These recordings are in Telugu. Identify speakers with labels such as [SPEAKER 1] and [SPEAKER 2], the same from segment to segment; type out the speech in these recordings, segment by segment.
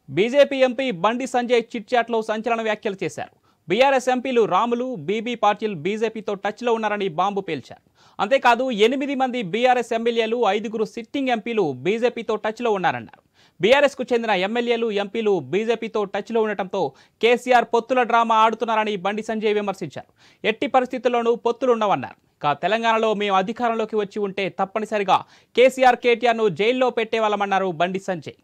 [SPEAKER 1] బీజేపీ ఎంపీ బండి సంజయ్ చిట్చాట్లో సంచలన వ్యాఖ్యలు చేశారు బీఆర్ఎస్ ఎంపీలు రాములు బీబీ పాటిల్ బీజేపీతో టచ్లో ఉన్నారని బాంబు పేల్చారు అంతేకాదు ఎనిమిది మంది బీఆర్ఎస్ ఎమ్మెల్యేలు ఐదుగురు సిట్టింగ్ ఎంపీలు బీజేపీతో టచ్లో ఉన్నారన్నారు బీఆర్ఎస్కు చెందిన ఎమ్మెల్యేలు ఎంపీలు బీజేపీతో టచ్లో ఉండటంతో కేసీఆర్ పొత్తుల డ్రామా ఆడుతున్నారని బండి సంజయ్ విమర్శించారు ఎట్టి పరిస్థితుల్లోనూ పొత్తులుండవన్నారు ఇక తెలంగాణలో మేము అధికారంలోకి వచ్చి ఉంటే తప్పనిసరిగా కేసీఆర్ కేటీఆర్ను జైల్లో పెట్టేవాళ్ళమన్నారు బండి సంజయ్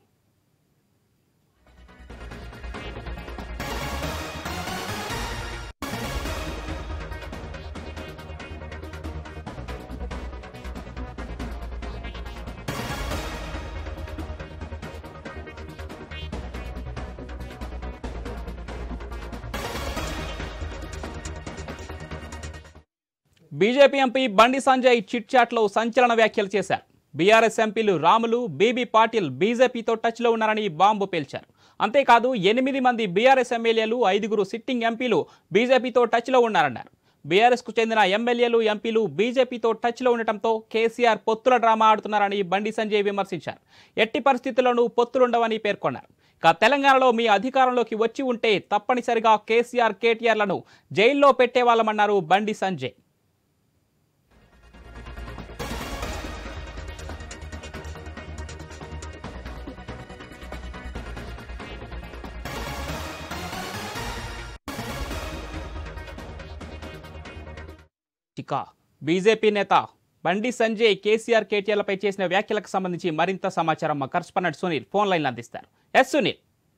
[SPEAKER 1] బీజేపీ ఎంపీ బండి సంజయ్ చిట్ చాట్లో సంచలన వ్యాఖ్యలు చేశారు బీఆర్ఎస్ ఎంపీలు రాములు బీబీ పాటిల్ బీజేపీతో టచ్లో ఉన్నారని బాంబు పేల్చారు అంతేకాదు ఎనిమిది మంది బీఆర్ఎస్ ఎమ్మెల్యేలు ఐదుగురు సిట్టింగ్ ఎంపీలు బీజేపీతో టచ్లో ఉన్నారన్నారు బీఆర్ఎస్కు చెందిన ఎమ్మెల్యేలు ఎంపీలు బీజేపీతో టచ్లో ఉండటంతో కేసీఆర్ పొత్తుల డ్రామా ఆడుతున్నారని బండి సంజయ్ విమర్శించారు ఎట్టి పరిస్థితుల్లోనూ పొత్తులుండవని పేర్కొన్నారు ఇక తెలంగాణలో మీ అధికారంలోకి వచ్చి ఉంటే తప్పనిసరిగా కేసీఆర్ కేటీఆర్లను జైల్లో పెట్టేవాళ్ళమన్నారు బండి సంజయ్ ఇక బీజేపీ నేత బండి సంజయ్ కేసీఆర్ కేటీఆర్లపై చేసిన వ్యాఖ్యలకు సంబంధించి మరింత సమాచారం మా కరస్పాండెంట్ సునీల్ ఫోన్ లైన్లో అందిస్తారు ఎస్ సునీల్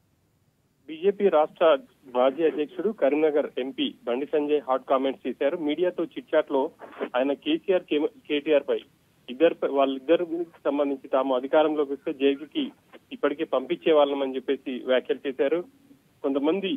[SPEAKER 2] బీజేపీ రాష్ట్ర మాజీ అధ్యక్షుడు కరీంనగర్ ఎంపీ బండి సంజయ్ హాట్ కామెంట్స్ చేశారు మీడియాతో చిట్చాట్ లో ఆయన కేసీఆర్ కేటీఆర్ పై ఇద్దరు వాళ్ళిద్దరు సంబంధించి తాము అధికారంలోకి వస్తే జైలుకి ఇప్పటికే పంపించే వాళ్ళమని చెప్పేసి వ్యాఖ్యలు చేశారు కొంతమంది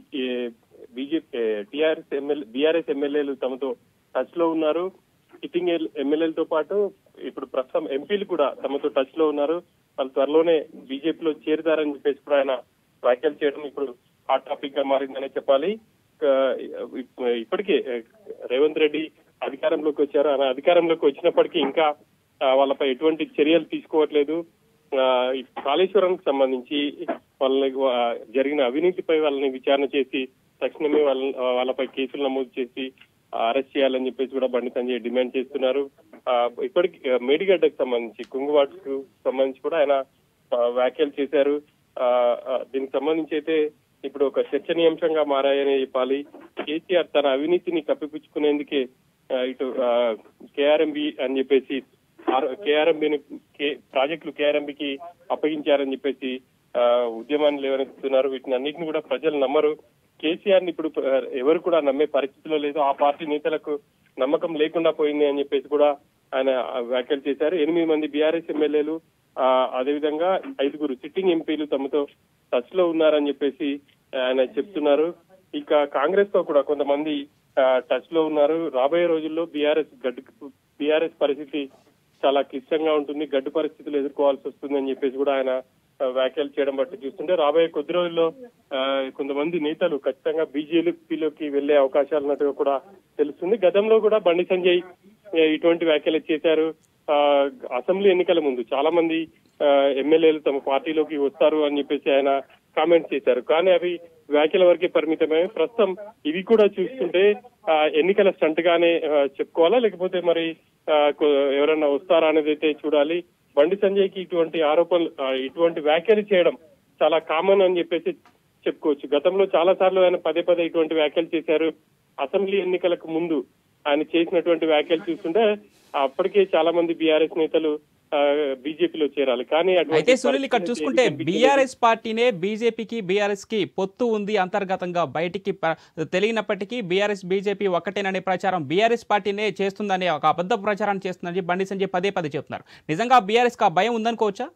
[SPEAKER 2] బీజేపీ టీఆర్ఎస్ ఎమ్మెల్యే బీఆర్ఎస్ ఎమ్మెల్యేలు తమతో టచ్ లో ఉన్నారు సిట్టింగ్ ఎమ్మెల్యేలతో పాటు ఇప్పుడు ప్రస్తుతం ఎంపీలు కూడా తమతో టచ్ లో ఉన్నారు వాళ్ళు త్వరలోనే బీజేపీలో చేరుతారని చెప్పేసి కూడా ఆయన వ్యాఖ్యలు చేయడం ఇప్పుడు హాట్ టాపిక్ గా మారిందనే చెప్పాలి ఇక ఇప్పటికే రేవంత్ రెడ్డి అధికారంలోకి వచ్చారు ఆయన అధికారంలోకి వచ్చినప్పటికీ ఇంకా ఆ, వాళ్ళపై ఎటువంటి చర్యలు తీసుకోవట్లేదు ఆ, ఈ కాళేశ్వరంకి సంబంధించి వాళ్ళని ఆ, జరిగిన అవినీతిపై వాళ్ళని విచారణ చేసి తక్షణమే వాళ్ళ వాళ్ళపై కేసులు నమోదు చేసి అరెస్ట్ చేయాలని చెప్పేసి కూడా బండి సంజయ్ డిమాండ్ చేస్తున్నారు ఆ, ఇప్పటికి ఆ, మేడిగడ్డకు సంబంధించి కుంగువాటుకు సంబంధించి కూడా ఆయన ఆ, వ్యాఖ్యలు చేశారు ఆ, ఆ, దీనికి సంబంధించి అయితే ఇప్పుడు ఒక చర్చనీయాంశంగా మారాయని చెప్పాలి కేసీఆర్ తన అవినీతిని కప్పిపుచ్చుకునేందుకే ఆ, ఇటు కేఆర్ఎంబి అని చెప్పేసి కేఆర్ఎంబిని ప్రాజెక్టులు కేఆర్ఎంబికి అప్పగించారని చెప్పేసి ఆ, ఉద్యమాన్ని లేవనెత్తుతున్నారు వీటిని అన్నింటిని కూడా ప్రజలు నమ్మరు కేసీఆర్ ని ఇప్పుడు ఆ, ఎవరు కూడా నమ్మే పరిస్థితిలో లేదు ఆ పార్టీ నేతలకు నమ్మకం లేకుండా పోయింది అని చెప్పేసి కూడా ఆయన వ్యాఖ్యలు చేశారు ఎనిమిది మంది బీఆర్ఎస్ ఎమ్మెల్యేలు ఆ, అదేవిధంగా ఐదుగురు సిట్టింగ్ ఎంపీలు తమతో టచ్ లో ఉన్నారని చెప్పేసి ఆయన చెప్తున్నారు ఇక కాంగ్రెస్ తో కూడా కొంతమంది టచ్ లో ఉన్నారు రాబోయే రోజుల్లో బీఆర్ఎస్ గడ్డు బీఆర్ఎస్ పరిస్థితి చాలా క్లిష్టంగా ఉంటుంది గడ్డు పరిస్థితులు ఎదుర్కోవాల్సి వస్తుందని చెప్పేసి కూడా ఆయన ఆ, వ్యాఖ్యలు చేయడం బట్టి చూస్తుంటే రాబోయే కొద్ది రోజుల్లో ఆ, కొంతమంది నేతలు ఖచ్చితంగా బీజేపీలోకి వెళ్లే అవకాశాలు ఉన్నట్టుగా కూడా తెలుస్తుంది గతంలో కూడా బండి సంజయ్ ఆ, ఇటువంటి వ్యాఖ్యలు చేశారు ఆ, అసెంబ్లీ ఎన్నికల ముందు చాలా మంది ఆ, ఎమ్మెల్యేలు తమ పార్టీలోకి వస్తారు అని చెప్పేసి ఆయన కామెంట్ చేశారు కానీ అవి వ్యాఖ్యల వరకే పరిమితమై ప్రస్తుతం ఇవి కూడా చూస్తుంటే ఆ, ఎన్నికల స్టంట్ గానే ఆ, చెప్పుకోవాలా లేకపోతే మరి ఆ, కొ- ఎవరైనా వస్తారా అనేది అయితే చూడాలి బండి సంజయ్ కి ఇటువంటి ఆరోపణలు ఆ, ఇటువంటి వ్యాఖ్యలు చేయడం చాలా కామన్ అని చెప్పేసి చెప్పుకోవచ్చు గతంలో చాలా సార్లు ఆయన పదే పదే ఇటువంటి వ్యాఖ్యలు చేశారు అసెంబ్లీ ఎన్నికలకు ముందు ఆయన చేసినటువంటి వ్యాఖ్యలు చూస్తుంటే అప్పటికే చాలా మంది బీఆర్ఎస్ నేతలు బీజేపీలో చేరాలి కానీ అటువంటి
[SPEAKER 1] అయితే సునీల్ ఇక్కడ
[SPEAKER 2] పరిస్థితి
[SPEAKER 1] చూసుకుంటే
[SPEAKER 2] కనిపించలేదు.
[SPEAKER 1] బీఆర్ఎస్ పార్టీనే బీజేపీకి బీఆర్ఎస్ కి పొత్తు ఉంది అంతర్గతంగా బయటికి ప- తెలియనప్పటికీ బీఆర్ఎస్ బీజేపీ ఒకటేననే ప్రచారం బీఆర్ఎస్ పార్టీనే చేస్తుందనే ఒక అబద్ధ ప్రచారం చేస్తుందని బండి సంజయ్ పదే పదే చెప్తున్నారు నిజంగా బీఆర్ఎస్ కి ఆ భయం ఉందనుకోవచ్చా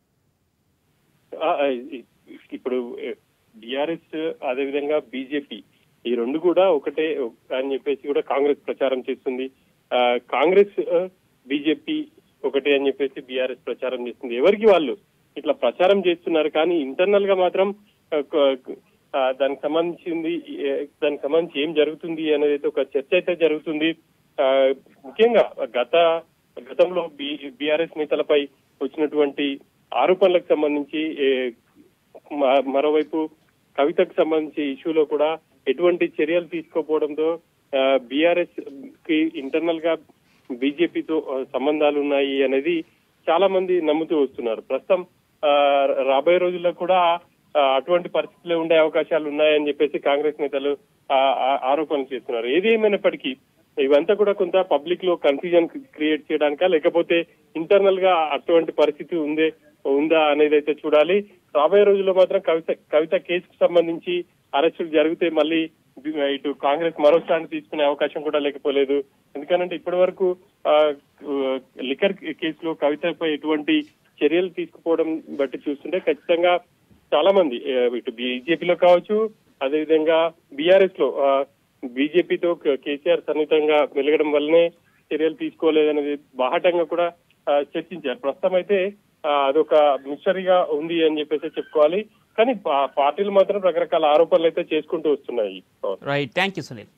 [SPEAKER 2] ఆ, ఆ, ఇ- ఇప్పుడు బీఆర్ఎస్ అదేవిధంగా బీజేపీ ఈ రెండు కూడా ఒకటే అని చెప్పేసి కూడా కాంగ్రెస్ ప్రచారం చేస్తుంది ఆ, కాంగ్రెస్ బీజేపీ ఒకటే అని చెప్పేసి బీఆర్ఎస్ ప్రచారం చేస్తుంది ఎవరికి వాళ్ళు ఇట్లా ప్రచారం చేస్తున్నారు కానీ ఇంటర్నల్ గా మాత్రం ఆ, కొ- ఆ, దానికి సంబంధించింది ఏ- దానికి సంబంధించి ఏం జరుగుతుంది అనేది అయితే ఒక చర్చ అయితే జరుగుతుంది ఆ, ముఖ్యంగా గత గతంలో బీఆర్ఎస్ నేతలపై వచ్చినటువంటి ఆరోపణలకు సంబంధించి ఏ, మ- మరోవైపు కవితకు సంబంధించి ఇష్యూలో కూడా ఎటువంటి చర్యలు తీసుకోకపోవడంతో బీఆర్ఎస్ కి ఇంటర్నల్ గా బీజేపీతో సంబంధాలు ఉన్నాయి అనేది చాలా మంది నమ్ముతూ వస్తున్నారు ప్రస్తుతం ఆ, రాబోయే రోజుల్లో కూడా ఆ, అటువంటి పరిస్థితులే ఉండే అవకాశాలు ఉన్నాయని చెప్పేసి కాంగ్రెస్ నేతలు ఆ, ఆ, ఆరోపణలు చేస్తున్నారు ఏది ఏమైనప్పటికీ ఇవంతా కూడా కొంత పబ్లిక్ లో కన్ఫ్యూజన్ క్రియేట్ చేయడానికా లేకపోతే ఇంటర్నల్ గా అటువంటి పరిస్థితి ఉందే ఉందా అనేది అయితే చూడాలి రాబోయే రోజుల్లో మాత్రం కవిత కవిత కేసుకు సంబంధించి అరెస్టులు జరిగితే మళ్ళీ ఇటు కాంగ్రెస్ మరో స్టాండ్ తీసుకునే అవకాశం కూడా లేకపోలేదు ఎందుకంటే ఇప్పటి వరకు ఆ, లిక్కర్ కేసులో కవితపై ఎటువంటి చర్యలు తీసుకుపోవడం బట్టి చూస్తుంటే ఖచ్చితంగా చాలా మంది ఆ, ఇటు బీజేపీలో కావచ్చు అదేవిధంగా బీఆర్ఎస్ లో బీజేపీతో కేసీఆర్ సన్నిహితంగా మెలగడం వల్లనే చర్యలు తీసుకోలేదనేది బాహటంగా కూడా ఆ, చర్చించారు ప్రస్తుతం అయితే ఆ, అదొక మిస్టరీగా ఉంది అని చెప్పేసి చెప్పుకోవాలి కానీ పా- పార్టీలు మాత్రం రకరకాల ఆరోపణలు అయితే చేసుకుంటూ వస్తున్నాయి
[SPEAKER 1] right thank you Sunil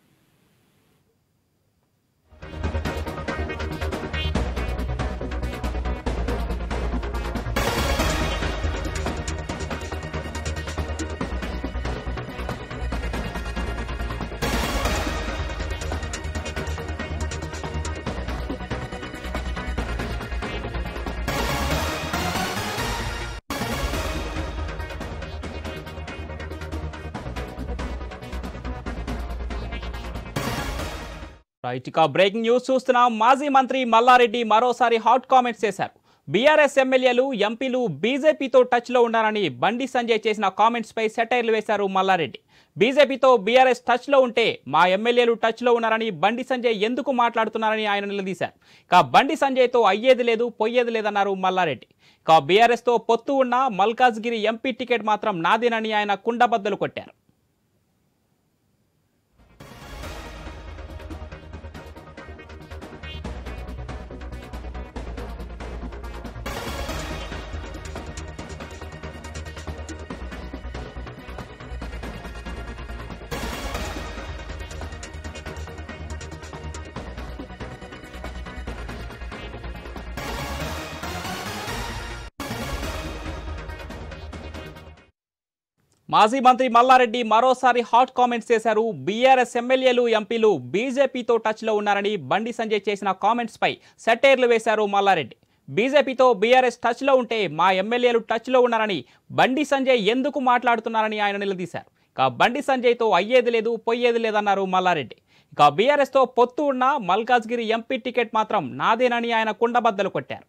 [SPEAKER 1] right ఇక బ్రేకింగ్ న్యూస్ చూస్తున్నాం మాజీ మంత్రి మల్లారెడ్డి మరోసారి హాట్ కామెంట్స్ చేశారు బీఆర్ఎస్ ఎమ్మెల్యేలు ఎంపీలు బీజేపీతో టచ్లో ఉన్నారని బండి సంజయ్ చేసిన కామెంట్స్ పై సెటైర్లు వేశారు మల్లారెడ్డి బీజేపీతో బీఆర్ఎస్ టచ్లో ఉంటే మా ఎమ్మెల్యేలు టచ్లో ఉన్నారని బండి సంజయ్ ఎందుకు మాట్లాడుతున్నారని ఆయన నిలదీశారు ఇక బండి సంజయ్తో అయ్యేది లేదు పొయ్యేది లేదన్నారు మల్లారెడ్డి ఇక బీఆర్ఎస్తో పొత్తు ఉన్న మల్కాజ్గిరి ఎంపీ టికెట్ మాత్రం నాదేనని ఆయన కుండబద్దలు కొట్టారు మాజీ మంత్రి మల్లారెడ్డి మరోసారి హాట్ కామెంట్స్ చేశారు బీఆర్ఎస్ ఎమ్మెల్యేలు ఎంపీలు బీజేపీతో టచ్లో ఉన్నారని బండి సంజయ్ చేసిన కామెంట్స్ పై సెటైర్లు వేశారు మల్లారెడ్డి బీజేపీతో బీఆర్ఎస్ టచ్లో ఉంటే మా ఎమ్మెల్యేలు టచ్లో ఉన్నారని బండి సంజయ్ ఎందుకు మాట్లాడుతున్నారని ఆయన నిలదీశారు ఇక బండి సంజయ్తో అయ్యేది లేదు పొయ్యేది లేదన్నారు మల్లారెడ్డి ఇక బీఆర్ఎస్తో పొత్తు ఉన్న మల్కాజ్గిరి ఎంపీ టికెట్ మాత్రం నాదేనని ఆయన కుండబద్దలు కొట్టారు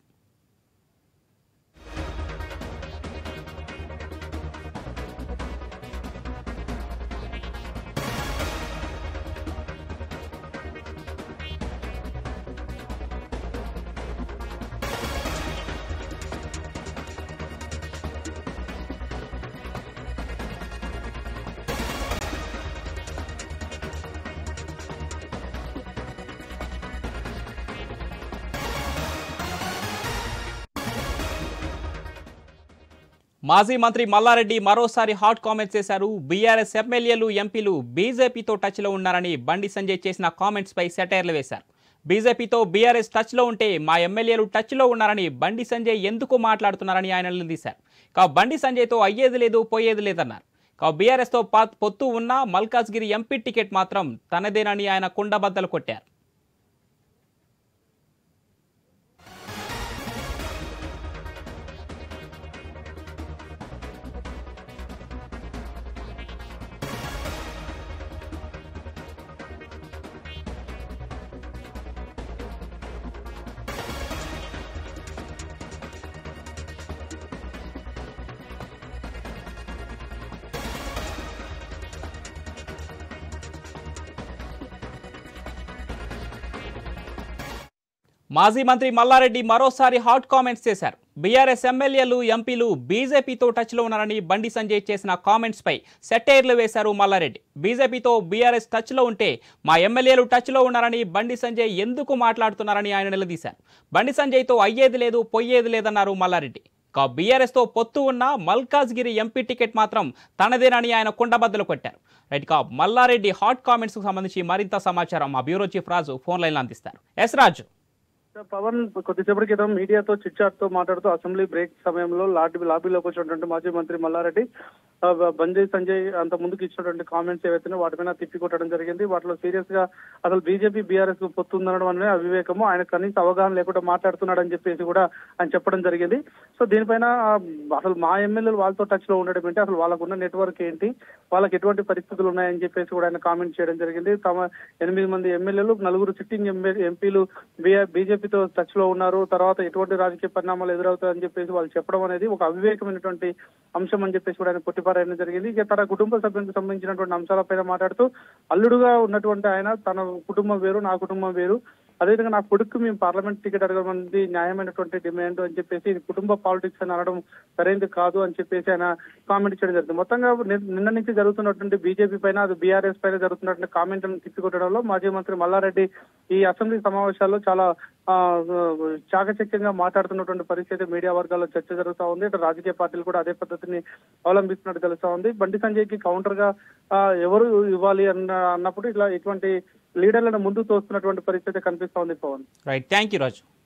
[SPEAKER 1] మాజీ మంత్రి మల్లారెడ్డి మరోసారి హాట్ కామెంట్స్ చేశారు బీఆర్ఎస్ ఎమ్మెల్యేలు ఎంపీలు బీజేపీతో టచ్లో ఉన్నారని బండి సంజయ్ చేసిన కామెంట్స్ పై సెటైర్లు వేశారు బీజేపీతో బీఆర్ఎస్ టచ్లో ఉంటే మా ఎమ్మెల్యేలు టచ్లో ఉన్నారని బండి సంజయ్ ఎందుకు మాట్లాడుతున్నారని ఆయన నిలదీశారు కా బండి సంజయ్తో అయ్యేది లేదు పోయేది లేదన్నారు కా బీఆర్ఎస్తో పా- పొత్తు ఉన్న మల్కాజ్గిరి ఎంపీ టికెట్ మాత్రం తనదేనని ఆయన కుండబద్దలు కొట్టారు మాజీ మంత్రి మల్లారెడ్డి మరోసారి హాట్ కామెంట్స్ చేశారు బీఆర్ఎస్ ఎమ్మెల్యేలు ఎంపీలు బీజేపీతో టచ్లో ఉన్నారని బండి సంజయ్ చేసిన కామెంట్స్ పై సెటైర్లు వేశారు మల్లారెడ్డి బీజేపీతో బీఆర్ఎస్ టచ్లో ఉంటే మా ఎమ్మెల్యేలు టచ్లో ఉన్నారని బండి సంజయ్ ఎందుకు మాట్లాడుతున్నారని ఆయన నిలదీశారు బండి సంజయ్తో అయ్యేది లేదు పొయ్యేది లేదన్నారు మల్లారెడ్డి ఇక బీఆర్ఎస్తో పొత్తు ఉన్న మల్కాజ్గిరి ఎంపీ టికెట్ మాత్రం తనదేనని ఆయన కుండబద్దలు కొట్టారు రైట్ ఇక మల్లారెడ్డి హాట్ కామెంట్స్కు సంబంధించి మరింత సమాచారం మా బ్యూరో చీఫ్ రాజు ఫోన్ లైన్లో అందిస్తారు ఎస్ రాజు
[SPEAKER 3] పవన్ కొద్దిసేపటి క్రితం మీడియాతో చిట్చాట్ తో మాట్లాడుతూ అసెంబ్లీ బ్రేక్ సమయంలో లాబీ లాబీలోకి వచ్చినటువంటి మాజీ మంత్రి మల్లారెడ్డి ఆ, బండి సంజయ్ అంత ముందుకు ఇచ్చినటువంటి కామెంట్స్ ఏవైతే వాటి మీద తిప్పికొట్టడం జరిగింది వాటిలో సీరియస్ గా అసలు బీజేపీ బీఆర్ఎస్ పొత్తుందనడం అనేది అవివేకము ఆయన కనీస అవగాహన లేకుండా మాట్లాడుతున్నాడు అని చెప్పేసి కూడా ఆయన చెప్పడం జరిగింది సో దీనిపైన ఆ, అసలు మా ఎమ్మెల్యేలు వాళ్ళతో టచ్ లో ఉండడం ఏంటి అసలు వాళ్ళకున్న నెట్వర్క్ ఏంటి వాళ్ళకి ఎటువంటి పరిస్థితులు ఉన్నాయని చెప్పేసి కూడా ఆయన కామెంట్ చేయడం జరిగింది తమ ఎనిమిది మంది ఎమ్మెల్యేలు నలుగురు సిట్టింగ్ ఎంపీలు బీజేపీతో టచ్ లో ఉన్నారు తర్వాత ఎటువంటి రాజకీయ పరిణామాలు ఎదురవుతాయని చెప్పేసి వాళ్ళు చెప్పడం అనేది ఒక అవివేకమైనటువంటి అంశం అని చెప్పేసి కూడా ఆయన కొట్టిపారేయడం జరిగింది ఇక తన కుటుంబ సభ్యులకు సంబంధించినటువంటి అంశాలపైన మాట్లాడుతూ అల్లుడుగా ఉన్నటువంటి ఆయన తన కుటుంబం వేరు నా కుటుంబం వేరు అదేవిధంగా నా కొడుకు మేము పార్లమెంట్ టికెట్ అడగమంది న్యాయమైనటువంటి డిమాండ్ అని చెప్పేసి ఇది కుటుంబ పాలిటిక్స్ అని అనడం సరైనది కాదు అని చెప్పేసి ఆయన కామెంట్ చేయడం జరిగింది మొత్తంగా ని- నిన్న నుంచి జరుగుతున్నటువంటి బీజేపీ పైన అది బీఆర్ఎస్ పైన జరుగుతున్నటువంటి కామెంట్లను తిప్పికొట్టడంలో మాజీ మంత్రి మల్లారెడ్డి ఈ అసెంబ్లీ సమావేశాల్లో చాలా ఆ, చాకచక్యంగా మాట్లాడుతున్నటువంటి పరిస్థితి మీడియా వర్గాల్లో చర్చ జరుగుతా ఉంది ఇటు రాజకీయ పార్టీలు కూడా అదే పద్ధతిని అవలంబిస్తున్నట్టు తెలుస్తా ఉంది బండి సంజయ్ కి కౌంటర్ గా ఆ, ఎవరు ఇవ్వాలి అన్న అన్నప్పుడు ఇట్లా ఇటువంటి లీడర్లను ముందు తోస్తున్నటువంటి పరిస్థితి కనిపిస్తా ఉంది Pawan
[SPEAKER 1] right thank you Raju